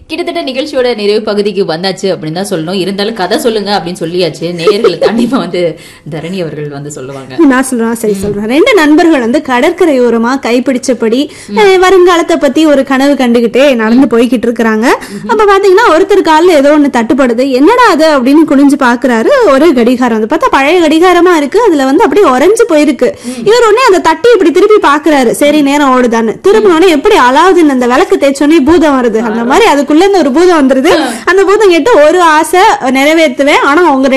கிட்டத்தட்ட நிகழ்ச்சியோட நிறைவு பகுதிக்கு வந்தாச்சு அப்படின்னு தான் சொல்லணும் இருந்தாலும் கதை சொல்லுங்க அப்படின்னு சொல்லியாச்சு நேயர்களை தாண்டி இப்ப வந்து தரணி அவர்கள் வந்து சொல்லுவாங்க நான் சொல்றேன் சரி சொல்றேன் ரெண்டு நண்பர்கள் வந்து கடற்கரையோரமா கைப்பிடிச்சபடி அஹ், வருங்காலத்தை பத்தி ஒரு கனவு கண்டுகிட்டே நடந்து போய்கிட்டு இருக்கிறாங்க அப்ப பாத்தீங்கன்னா ஒருத்தர் காலில் ஏதோ ஒண்ணு தட்டுப்படுது என்னடா அது அப்படின்னு குனிஞ்சு பாக்குறாரு ஒரு கடிகாரம் வந்து பார்த்தா பழைய கடிகாரமா இருக்கு அதுல வந்து அப்படியே உறைஞ்சு போயிருக்கு இவர் உடனே அந்த தட்டி இப்படி திருப்பி பாக்குறாரு சரி நேரம் ஓடுதான்னு திரும்பினோடனே எப்படி அலாவுதீன் அந்த விளக்கு தேய்ச்சோடனே பூதம் வருது அந்த மாதிரி அதுக்குள்ள இருந்து ஒரு பூதம் வந்துருது அந்த பூதம் கேட்டு ஒரு ஆசை நிறைவேற்றுவேன் ஆனா அவங்க